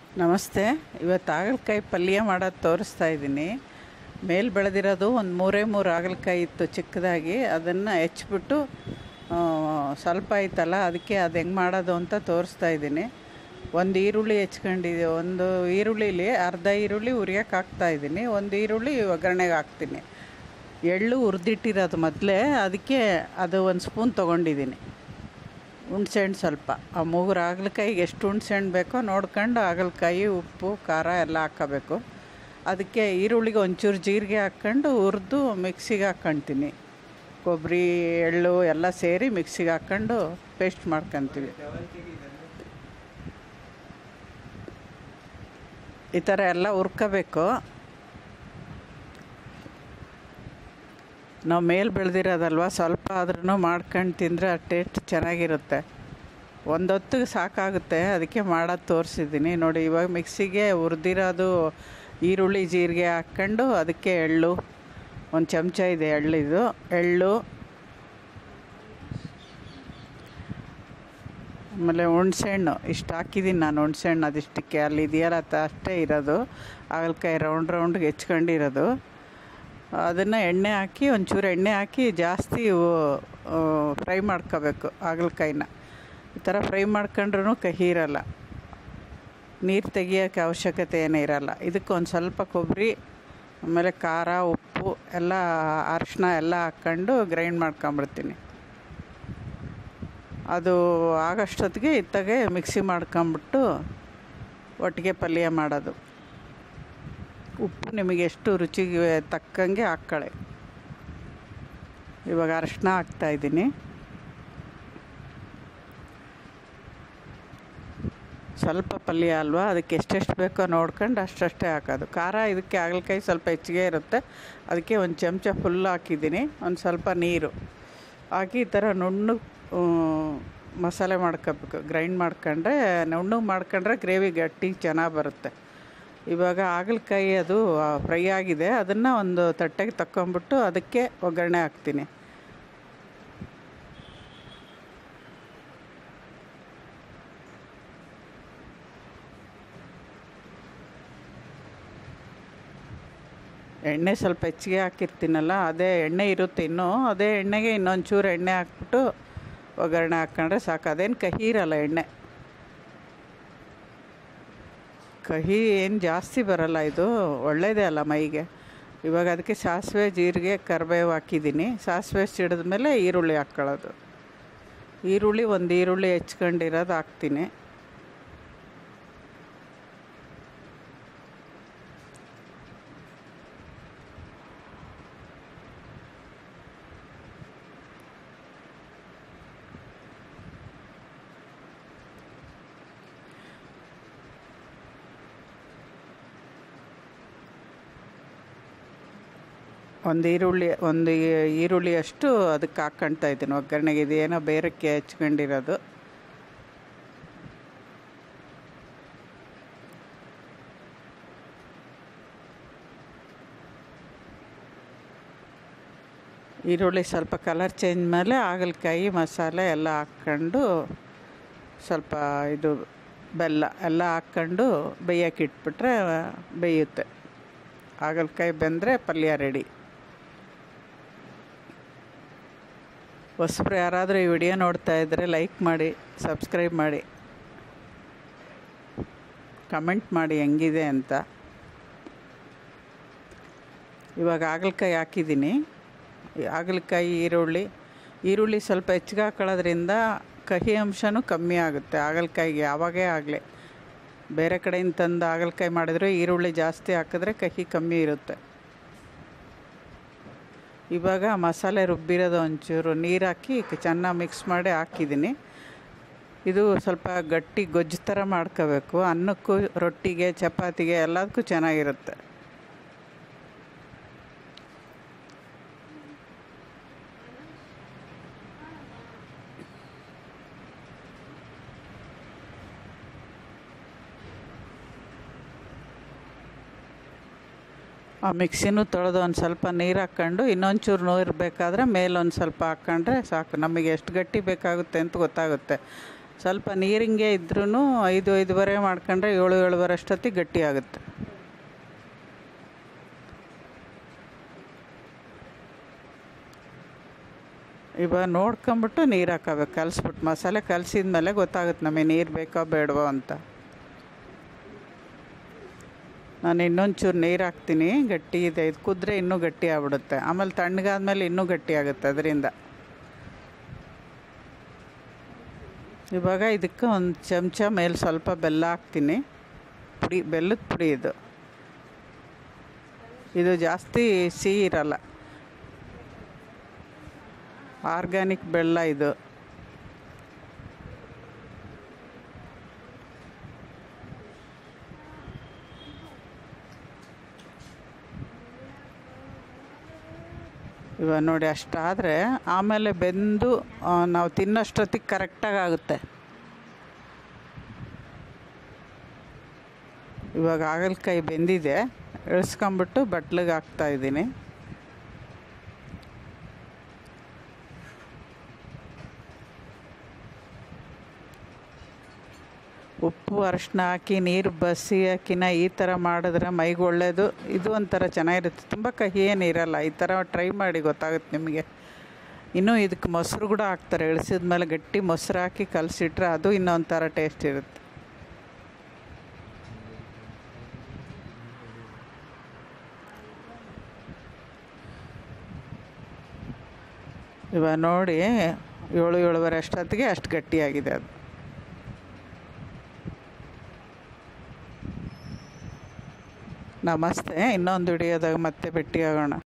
ನಮಸ್ತೆ ಇವತ್ತು ಹಾಗಲಕಾಯಿ ಪಲ್ಯ ಮಾಡೋದು ತೋರಿಸ್ತಾ ಇದ್ದೀನಿ ಮೇಲೆ ಬೆಳೆದಿರೋದು ಒಂದು ಮೂರೇ ಮೂರು ಹಾಗಲಕಾಯಿ ಇತ್ತು ಚಿಕ್ಕದಾಗಿ ಅದನ್ನು ಹೆಚ್ಚಿಬಿಟ್ಟು ಸ್ವಲ್ಪ ಐತಲ್ಲ ಅದಕ್ಕೆ ಅದು ಹೆಂಗೆ ಮಾಡೋದು ಅಂತ ತೋರಿಸ್ತಾ ಇದ್ದೀನಿ ಒಂದು ಈರುಳ್ಳಿ ಹೆಚ್ಕೊಂಡಿದ್ದೆ ಒಂದು ಈರುಳ್ಳಿಲಿ ಅರ್ಧ ಈರುಳ್ಳಿ ಉರಿಯೋಕೆ ಹಾಕ್ತಾ ಇದ್ದೀನಿ ಒಂದು ಈರುಳ್ಳಿ ಒಗ್ಗರಣೆಗೆ ಹಾಕ್ತೀನಿ ಎಳ್ಳು ಹುರಿದಿಟ್ಟಿರೋದು ಮೊದಲೇ ಅದಕ್ಕೆ ಅದು ಒಂದು ಸ್ಪೂನ್ ತೊಗೊಂಡಿದ್ದೀನಿ ಹುಣ್ಸೆಹಣ್ಣು ಸ್ವಲ್ಪ ಆ ಮೂರು ಹಾಗಲಕಾಯಿಗೆ ಎಷ್ಟು ಹುಣ್ಸೆಹಣ್ಣು ಬೇಕೋ ನೋಡ್ಕೊಂಡು ಹಾಗಲಕಾಯಿ ಉಪ್ಪು ಖಾರ ಎಲ್ಲ ಹಾಕ್ಕೋಬೇಕು ಅದಕ್ಕೆ ಈರುಳ್ಳಿಗೆ ಒಂಚೂರು ಜೀರಿಗೆ ಹಾಕ್ಕೊಂಡು ಹುರಿದು ಮಿಕ್ಸಿಗೆ ಹಾಕ್ಕೊಳ್ತೀನಿ ಕೊಬ್ಬರಿ ಎಳ್ಳು ಎಲ್ಲ ಸೇರಿ ಮಿಕ್ಸಿಗೆ ಹಾಕ್ಕೊಂಡು ಪೇಸ್ಟ್ ಮಾಡ್ಕೊತೀವಿ ಈ ಥರ ಎಲ್ಲ ಹುರ್ಕೋಬೇಕು ನಾವು ಮೇಲೆ ಬೆಳೆದಿರೋದಲ್ವ ಸ್ವಲ್ಪ ಆದ್ರೂ ಮಾಡ್ಕೊಂಡು ತಿಂದರೆ ಆ ಟೇಸ್ಟ್ ಚೆನ್ನಾಗಿರುತ್ತೆ ಒಂದೊತ್ತಿಗೆ ಸಾಕಾಗುತ್ತೆ ಅದಕ್ಕೆ ಮಾಡೋದು ತೋರಿಸಿದ್ದೀನಿ ನೋಡಿ ಇವಾಗ ಮಿಕ್ಸಿಗೆ ಹುರಿದಿರೋದು ಈರುಳ್ಳಿ ಜೀರಿಗೆ ಹಾಕ್ಕೊಂಡು ಅದಕ್ಕೆ ಎಳ್ಳು ಒಂದು ಚಮಚ ಇದೆ ಎಳ್ಳಿದು ಎಳ್ಳು ಆಮೇಲೆ ಹುಣ್ಸೆಹಣ್ಣು ಇಷ್ಟು ಹಾಕಿದ್ದೀನಿ ನಾನು ಹುಣ್ಸೆಹಣ್ಣು ಅದಿಷ್ಟಕ್ಕೆ ಅಲ್ಲಿ ಇದೆಯಲ್ಲ ಅದು ಅಷ್ಟೇ ಇರೋದು ಹಾಗಲಕಾಯಿ ರೌಂಡ್ ರೌಂಡ್ಗೆ ಹೆಚ್ಕೊಂಡಿರೋದು ಅದನ್ನು ಎಣ್ಣೆ ಹಾಕಿ ಒಂಚೂರು ಎಣ್ಣೆ ಹಾಕಿ ಜಾಸ್ತಿ ಫ್ರೈ ಮಾಡ್ಕೋಬೇಕು ಹಾಗಲಕಾಯಿನ ಈ ಥರ ಫ್ರೈ ಮಾಡ್ಕೊಂಡ್ರೂ ಕಹಿ ಇರಲ್ಲ ನೀರು ತೆಗಿಯೋಕ್ಕೆ ಅವಶ್ಯಕತೆ ಏನೂ ಇರಲ್ಲ ಇದಕ್ಕೆ ಒಂದು ಸ್ವಲ್ಪ ಕೊಬ್ಬರಿ ಆಮೇಲೆ ಖಾರ ಉಪ್ಪು ಎಲ್ಲ ಅರಿಶಿನ ಎಲ್ಲ ಹಾಕ್ಕೊಂಡು ಗ್ರೈಂಡ್ ಮಾಡ್ಕೊಂಬಿಡ್ತೀನಿ ಅದು ಆಗೋಷ್ಟೊತ್ತಿಗೆ ಇತ್ತಾಗೆ ಮಿಕ್ಸಿ ಮಾಡ್ಕೊಂಬಿಟ್ಟು ಒಟ್ಟಿಗೆ ಪಲ್ಯ ಮಾಡೋದು ಉಪ್ಪು ನಿಮಗೆ ಎಷ್ಟು ರುಚಿಗೆ ತಕ್ಕಂಗೆ ಹಾಕ್ಕೊಳ್ಳಿ ಇವಾಗ ಅರಿಶಿನ ಹಾಕ್ತಾಯಿದ್ದೀನಿ ಸ್ವಲ್ಪ ಪಲ್ಯ ಅಲ್ವಾ ಅದಕ್ಕೆ ಎಷ್ಟೆಷ್ಟು ಬೇಕೋ ನೋಡ್ಕೊಂಡು ಅಷ್ಟಷ್ಟೇ ಹಾಕೋದು ಖಾರ ಇದಕ್ಕೆ ಹಾಗಲಕಾಯಿ ಸ್ವಲ್ಪ ಹೆಚ್ಚಿಗೆ ಇರುತ್ತೆ ಅದಕ್ಕೆ ಒಂದು ಚಮಚ ಫುಲ್ ಹಾಕಿದ್ದೀನಿ ಒಂದು ಸ್ವಲ್ಪ ನೀರು ಹಾಕಿ ಈ ಥರ ನುಣ್ಣು ಮಸಾಲೆ ಮಾಡ್ಕೋಬೇಕು ಗ್ರೈಂಡ್ ಮಾಡ್ಕೊಂಡ್ರೆ ನುಣ್ಣು ಮಾಡ್ಕೊಂಡ್ರೆ ಗ್ರೇವಿ ಗಟ್ಟಿ ಚೆನ್ನಾಗಿ ಬರುತ್ತೆ ಇವಾಗ ಹಾಗಲಕಾಯಿ ಅದು ಫ್ರೈ ಆಗಿದೆ ಅದನ್ನು ಒಂದು ತಟ್ಟೆಗೆ ತಕ್ಕೊಂಬಿಟ್ಟು ಅದಕ್ಕೆ ಒಗ್ಗರಣೆ ಹಾಕ್ತೀನಿ ಎಣ್ಣೆ ಸ್ವಲ್ಪ ಹೆಚ್ಚಿಗೆ ಹಾಕಿರ್ತೀನಲ್ಲ ಅದೇ ಎಣ್ಣೆ ಇರುತ್ತೆ ಇನ್ನೂ ಅದೇ ಎಣ್ಣೆಗೆ ಇನ್ನೊಂದು ಚೂರು ಎಣ್ಣೆ ಹಾಕ್ಬಿಟ್ಟು ಒಗ್ಗರಣೆ ಹಾಕ್ಕೊಂಡ್ರೆ ಸಾಕು ಅದೇನು ಕಹಿ ಇರಲ್ಲ ಎಣ್ಣೆ ಕಹಿ ಏನು ಜಾಸ್ತಿ ಬರಲ್ಲ ಇದು ಒಳ್ಳೆಯದೇ ಅಲ್ಲ ಮೈಗೆ ಇವಾಗ ಅದಕ್ಕೆ ಸಾಸಿವೆ ಜೀರಿಗೆ ಕರಿಬೇವು ಹಾಕಿದ್ದೀನಿ ಸಾಸಿವೆ ಸಿಡಿದ ಮೇಲೆ ಈರುಳ್ಳಿ ಹಾಕ್ಕೊಳ್ಳೋದು ಈರುಳ್ಳಿ ಒಂದು ಈರುಳ್ಳಿ ಹೆಚ್ಕೊಂಡಿರೋದು ಹಾಕ್ತೀನಿ ಒಂದು ಈರುಳ್ಳಿ ಒಂದು ಈರುಳ್ಳಿಯಷ್ಟು ಅದಕ್ಕೆ ಹಾಕ್ಕೊಳ್ತಾ ಇದ್ದೀನಿ ಒಗ್ಗರಣೆಗೆ ಇದೇನೋ ಬೇರಕ್ಕೆ ಹೆಚ್ಕೊಂಡಿರೋದು ಈರುಳ್ಳಿ ಸ್ವಲ್ಪ ಕಲರ್ ಚೇಂಜ್ ಮೇಲೆ ಹಾಗಲಕಾಯಿ ಮಸಾಲೆ ಎಲ್ಲ ಹಾಕ್ಕೊಂಡು ಸ್ವಲ್ಪ ಇದು ಬೆಲ್ಲ ಎಲ್ಲ ಹಾಕ್ಕೊಂಡು ಬೇಯಕ್ಕೆ ಇಟ್ಬಿಟ್ರೆ ಬೇಯುತ್ತೆ ಹಾಗಲಕಾಯಿ ಬೆಂದರೆ ಪಲ್ಯ ರೆಡಿ ಹೊಸಬ್ರು ಯಾರಾದರೂ ಈ ವಿಡಿಯೋ ನೋಡ್ತಾ ಇದ್ದರೆ ಲೈಕ್ ಮಾಡಿ ಸಬ್ಸ್ಕ್ರೈಬ್ ಮಾಡಿ ಕಮೆಂಟ್ ಮಾಡಿ ಹೆಂಗಿದೆ ಅಂತ ಇವಾಗ ಹಾಗಲಕಾಯಿ ಹಾಕಿದ್ದೀನಿ ಹಾಗಲಕಾಯಿ ಈರುಳ್ಳಿ ಈರುಳ್ಳಿ ಸ್ವಲ್ಪ ಹೆಚ್ಚಿಗೆ ಹಾಕೊಳ್ಳೋದ್ರಿಂದ ಕಹಿ ಅಂಶನೂ ಕಮ್ಮಿ ಆಗುತ್ತೆ ಹಾಗಲಕಾಯಿಗೆ ಯಾವಾಗೇ ಆಗಲಿ ಬೇರೆ ಕಡೆಯಿಂದ ತಂದು ಹಾಗಲಕಾಯಿ ಮಾಡಿದರೆ ಈರುಳ್ಳಿ ಜಾಸ್ತಿ ಹಾಕಿದ್ರೆ ಕಹಿ ಕಮ್ಮಿ ಇರುತ್ತೆ ಇವಾಗ ಮಸಾಲೆ ರುಬ್ಬಿರೋದು ಒಂಚೂರು ನೀರು ಹಾಕಿ ಚೆನ್ನಾಗಿ ಮಿಕ್ಸ್ ಮಾಡಿ ಹಾಕಿದ್ದೀನಿ ಇದು ಸ್ವಲ್ಪ ಗಟ್ಟಿ ಗೊಜ್ಜು ಥರ ಮಾಡ್ಕೋಬೇಕು ಅನ್ನಕ್ಕೂ ರೊಟ್ಟಿಗೆ ಚಪಾತಿಗೆ ಎಲ್ಲದಕ್ಕೂ ಚೆನ್ನಾಗಿರುತ್ತೆ ಆ ಮಿಕ್ಸಿನೂ ತೊಳೆದು ಒಂದು ಸ್ವಲ್ಪ ನೀರು ಹಾಕ್ಕೊಂಡು ಇನ್ನೊಂಚೂರು ನೀರು ಬೇಕಾದರೆ ಮೇಲೊಂದು ಸ್ವಲ್ಪ ಹಾಕ್ಕೊಂಡ್ರೆ ಸಾಕು ನಮಗೆ ಎಷ್ಟು ಗಟ್ಟಿ ಬೇಕಾಗುತ್ತೆ ಅಂತ ಗೊತ್ತಾಗುತ್ತೆ ಸ್ವಲ್ಪ ನೀರಿಂಗೆ ಇದ್ರೂ ಐದು ಐದುವರೆ ಮಾಡ್ಕೊಂಡ್ರೆ ಏಳು ಏಳುವರೆ ಅಷ್ಟೊತ್ತಿಗೆ ಗಟ್ಟಿ ಆಗುತ್ತೆ ಇವಾಗ ನೋಡ್ಕೊಂಬಿಟ್ಟು ನೀರು ಹಾಕೋಬೇಕು ಕಲಿಸ್ಬಿಟ್ಟು ಮಸಾಲೆ ಕಲಸಿದ ಮೇಲೆ ಗೊತ್ತಾಗುತ್ತೆ ನಮಗೆ ನೀರು ಬೇಕೋ ಬೇಡವೋ ಅಂತ ನಾನು ಇನ್ನೊಂದು ಚೂರು ನೀರು ಹಾಕ್ತೀನಿ ಗಟ್ಟಿ ಇದೆ ಇದು ಕುದ್ರೆ ಇನ್ನೂ ಗಟ್ಟಿ ಆಗ್ಬಿಡುತ್ತೆ ಆಮೇಲೆ ತಣ್ಣಗಾದ್ಮೇಲೆ ಇನ್ನೂ ಗಟ್ಟಿ ಆಗುತ್ತೆ ಅದರಿಂದ ಇವಾಗ ಇದಕ್ಕೆ ಒಂದು ಚಮಚ ಮೇಲೆ ಸ್ವಲ್ಪ ಬೆಲ್ಲ ಹಾಕ್ತೀನಿ ಪುಡಿ ಬೆಲ್ಲದ ಪುಡಿ ಇದು ಇದು ಜಾಸ್ತಿ ಸಿಹಿ ಇರಲ್ಲ ಆರ್ಗ್ಯಾನಿಕ್ ಬೆಲ್ಲ ಇದು ಇವಾಗ ನೋಡಿ ಅಷ್ಟಾದರೆ ಆಮೇಲೆ ಬೆಂದು ಆ, ನಾವು ತಿನ್ನೋಷ್ಟೊತ್ತಿಗೆ ಕರೆಕ್ಟಾಗಿ ಆಗುತ್ತೆ ಇವಾಗ ಹಾಗಲಕಾಯಿ ಬೆಂದಿದೆ ಇಳಿಸ್ಕೊಂಬಿಟ್ಟು ಬಟ್ಲಿಗೆ ಹಾಕ್ತಾ ಇದ್ದೀನಿ ಉಪ್ಪು ಅರಶಿನ ಹಾಕಿ ನೀರು ಬಸಿ ಹಾಕಿನ ಈ ಥರ ಮಾಡಿದ್ರೆ ಮೈಗೆ ಒಳ್ಳೆಯದು ಇದು ಒಂಥರ ಚೆನ್ನಾಗಿರುತ್ತೆ ತುಂಬ ಕಹಿ ಏನಿರಲ್ಲ ಈ ಥರ ಟ್ರೈ ಮಾಡಿ ಗೊತ್ತಾಗುತ್ತೆ ನಿಮಗೆ ಇನ್ನೂ ಇದಕ್ಕೆ ಮೊಸರು ಕೂಡ ಹಾಕ್ತಾರೆ ಇಳಿಸಿದ ಮೇಲೆ ಗಟ್ಟಿ ಮೊಸರು ಹಾಕಿ ಕಲಸಿಟ್ರೆ ಅದು ಇನ್ನೊಂಥರ ಟೇಸ್ಟ್ ಇರುತ್ತೆ ಇವಾಗ ನೋಡಿ ಏಳು ಏಳುವರೆ ಅಷ್ಟೊತ್ತಿಗೆ ಅಷ್ಟು ಗಟ್ಟಿಯಾಗಿದೆ ಅದು ನಮಸ್ತೆ ಇನ್ನೊಂದು ವಿಡಿಯೋದಾಗ ಮತ್ತೆ ಭೇಟಿಯಾಗೋಣ